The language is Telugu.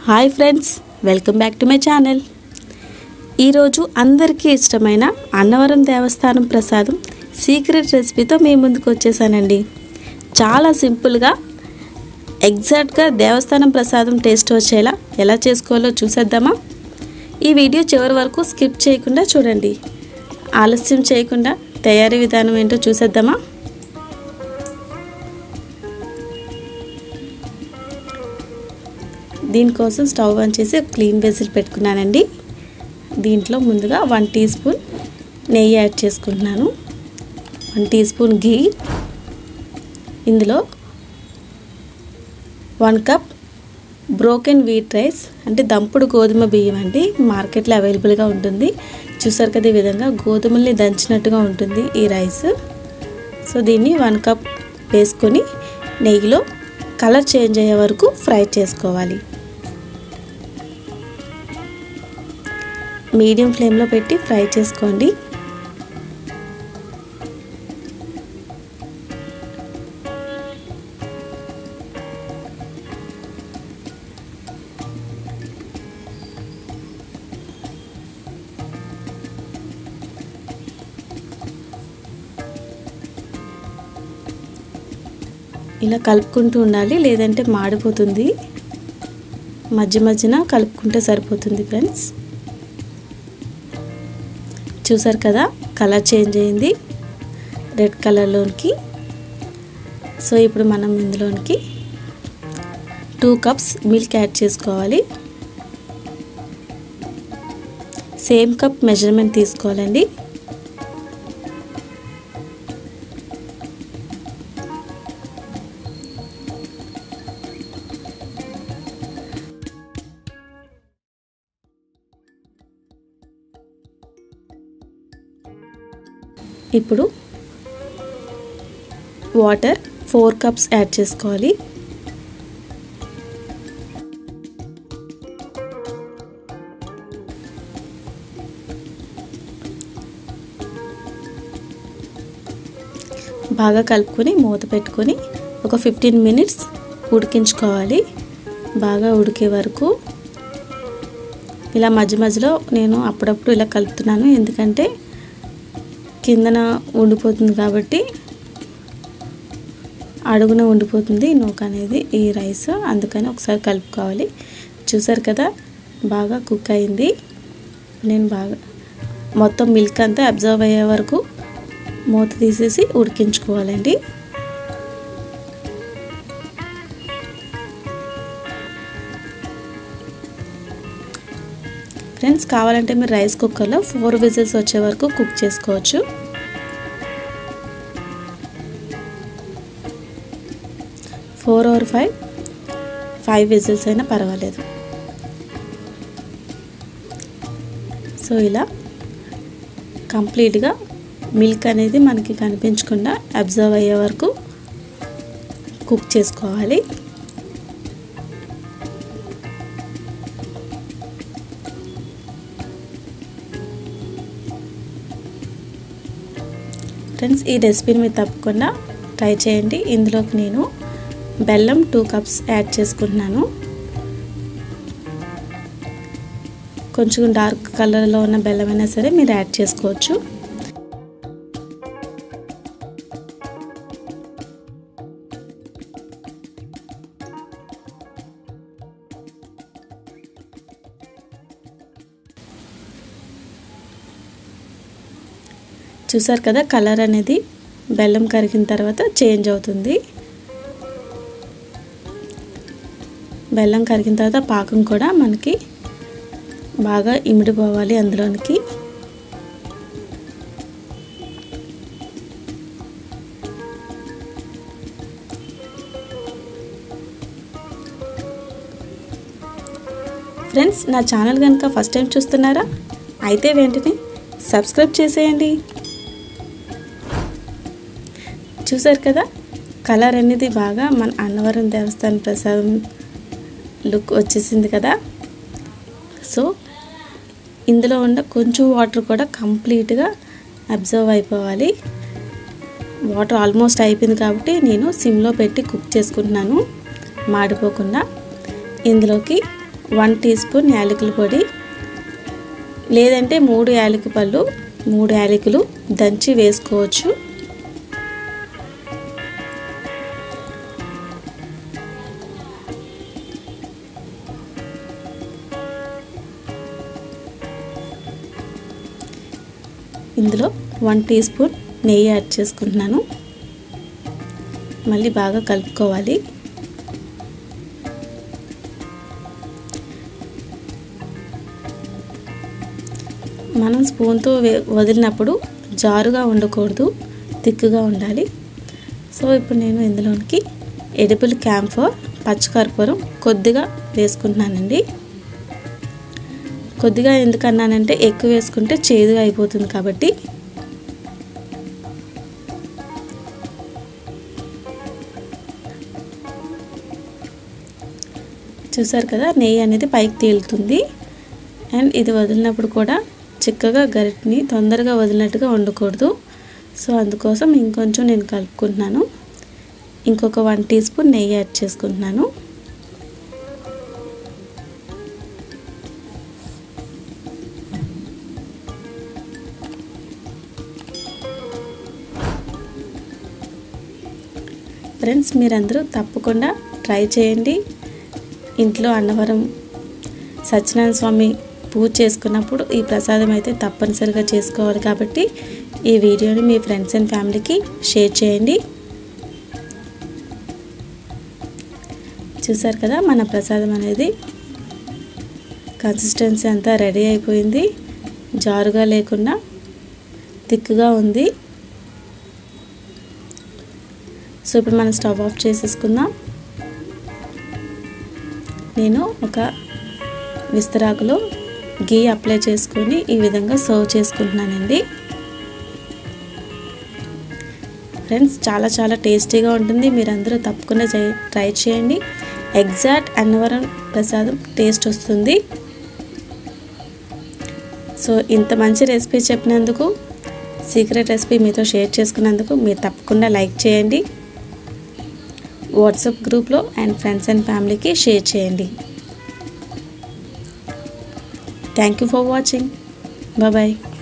hi friends welcome back to my channel ఈరోజు అందరికీ ఇష్టమైన అన్నవరం దేవస్థానం ప్రసాదం సీక్రెట్ రెసిపీతో మీ ముందుకు వచ్చేసానండి చాలా సింపుల్గా ఎగ్జాక్ట్గా దేవస్థానం ప్రసాదం టేస్ట్ వచ్చేలా ఎలా చేసుకోవాలో చూసేద్దామా ఈ వీడియో చివరి వరకు స్కిప్ చేయకుండా చూడండి ఆలస్యం చేయకుండా తయారీ విధానం ఏంటో చూసేద్దామా దీనికోసం స్టవ్ ఆన్ చేసి క్లీన్ బేసిల్ పెట్టుకున్నానండి దీంట్లో ముందుగా వన్ టీ స్పూన్ నెయ్యి యాడ్ చేసుకుంటున్నాను వన్ టీ స్పూన్ ఘీ ఇందులో one cup broken wheat rice అంటే దంపుడు గోధుమ బియ్యం అండి మార్కెట్లో అవైలబుల్గా ఉంటుంది చూసారు కదా ఈ విధంగా గోధుమల్ని దంచినట్టుగా ఉంటుంది ఈ రైస్ సో దీన్ని వన్ కప్ వేసుకొని నెయ్యిలో కలర్ చేంజ్ అయ్యే వరకు ఫ్రై చేసుకోవాలి మీడియం ఫ్లేమ్లో పెట్టి ఫ్రై చేసుకోండి ఇలా కలుపుకుంటూ ఉండాలి లేదంటే మాడిపోతుంది మధ్య మధ్యన కలుపుకుంటే సరిపోతుంది ఫ్రెండ్స్ చూసారు కదా కలర్ చేంజ్ అయింది రెడ్ కలర్లోనికి సో ఇప్పుడు మనం ఇందులోనికి టూ కప్స్ మిల్క్ యాడ్ చేసుకోవాలి సేమ్ కప్ మెజర్మెంట్ తీసుకోవాలండి ఇప్పుడు వాటర్ ఫోర్ కప్స్ యాడ్ చేసుకోవాలి బాగా కలుపుకొని మూత పెట్టుకొని ఒక ఫిఫ్టీన్ మినిట్స్ ఉడికించుకోవాలి బాగా ఉడికే వరకు ఇలా మధ్య మధ్యలో నేను అప్పుడప్పుడు ఇలా కలుపుతున్నాను ఎందుకంటే కిందన ఉండిపోతుంది కాబట్టి అడుగున ఉండిపోతుంది నూక అనేది ఈ రైస్ అందుకని ఒకసారి కలుపుకోవాలి చూసారు కదా బాగా కుక్ అయింది నేను బాగా మొత్తం మిల్క్ అంతా అబ్జర్వ్ అయ్యే వరకు మూత తీసేసి ఉడికించుకోవాలండి ఫ్రెండ్స్ కావాలంటే మీరు రైస్ కుక్కర్లో ఫోర్ విజిల్స్ వచ్చే వరకు కుక్ చేసుకోవచ్చు four or five five whistles అయినా పర్వాలేదు సో ఇలా కంప్లీట్గా మిల్క్ అనేది మనకి కనిపించకుండా అబ్జర్వ్ అయ్యే వరకు కుక్ చేసుకోవాలి ఫ్రెండ్స్ ఈ రెసిపీని మీరు తప్పకుండా ట్రై చేయండి ఇందులోకి నేను బెల్లం టూ కప్స్ యాడ్ చేసుకుంటున్నాను కొంచెం డార్క్ కలర్లో ఉన్న బెల్లం అయినా సరే మీరు యాడ్ చేసుకోవచ్చు చూసారు కదా కలర్ అనేది బెల్లం కరిగిన తర్వాత చేంజ్ అవుతుంది బెల్లం కరిగిన తర్వాత పాకం కూడా మనకి బాగా ఇమిడిపోవాలి అందులోనికి ఫ్రెండ్స్ నా ఛానల్ కనుక ఫస్ట్ టైం చూస్తున్నారా అయితే వెంటనే సబ్స్క్రైబ్ చేసేయండి చూసారు కదా కలర్ అనేది బాగా మన అన్నవరం దేవస్థానం ప్రసాదం లుక్ వచ్చేసింది కదా సో ఇందులో ఉన్న కొంచెం వాటర్ కూడా కంప్లీట్గా అబ్జర్వ్ అయిపోవాలి వాటర్ ఆల్మోస్ట్ అయిపోయింది కాబట్టి నేను సిమ్లో పెట్టి కుక్ చేసుకుంటున్నాను మాడిపోకుండా ఇందులోకి వన్ టీ స్పూన్ యాలకుల పొడి లేదంటే మూడు యాలకి పళ్ళు మూడు యాలకులు దంచి వేసుకోవచ్చు ఇందులో వన్ టీ స్పూన్ నెయ్యి యాడ్ చేసుకుంటున్నాను మళ్ళీ బాగా కలుపుకోవాలి మనం స్పూన్తో వదిలినప్పుడు జారుగా ఉండకూడదు తిక్కుగా ఉండాలి సో ఇప్పుడు నేను ఇందులోనికి ఎడిబుల్ క్యాంఫర్ పచ్చకర్పూరం కొద్దిగా వేసుకుంటున్నానండి కొద్దిగా ఎందుకన్నానంటే ఎక్కువ వేసుకుంటే చేదుగా అయిపోతుంది కాబట్టి చూసారు కదా నెయ్యి అనేది పైకి తేలుతుంది అండ్ ఇది వదిలినప్పుడు కూడా చిక్కగా గరిటిని తొందరగా వదిలినట్టుగా వండకూడదు సో అందుకోసం ఇంకొంచెం నేను కలుపుకుంటున్నాను ఇంకొక వన్ టీ స్పూన్ నెయ్యి యాడ్ చేసుకుంటున్నాను ఫ్రెండ్స్ మీరందరూ తప్పకుండా ట్రై చేయండి ఇంట్లో అన్నవరం సత్యనారాయణ స్వామి పూజ చేసుకున్నప్పుడు ఈ ప్రసాదం అయితే తప్పనిసరిగా చేసుకోవాలి కాబట్టి ఈ వీడియోని మీ ఫ్రెండ్స్ అండ్ ఫ్యామిలీకి షేర్ చేయండి చూసారు కదా మన ప్రసాదం అనేది కన్సిస్టెన్సీ అంతా రెడీ అయిపోయింది జారుగా లేకుండా థిక్గా ఉంది సో ఇప్పుడు మనం స్టవ్ ఆఫ్ చేసేసుకుందాం నేను ఒక విస్తరాకులో గీ అప్లై చేసుకొని ఈ విధంగా సర్వ్ చేసుకుంటున్నానండి ఫ్రెండ్స్ చాలా చాలా టేస్టీగా ఉంటుంది మీరందరూ తప్పకుండా ట్రై చేయండి ఎగ్జాక్ట్ అన్నవరం ప్రసాదం టేస్ట్ వస్తుంది సో ఇంత మంచి రెసిపీ చెప్పినందుకు సీక్రెట్ రెసిపీ మీతో షేర్ చేసుకున్నందుకు మీరు తప్పకుండా లైక్ చేయండి వాట్సాప్ గ్రూప్లో అండ్ ఫ్రెండ్స్ అండ్ ఫ్యామిలీకి షేర్ చేయండి thank you for watching bye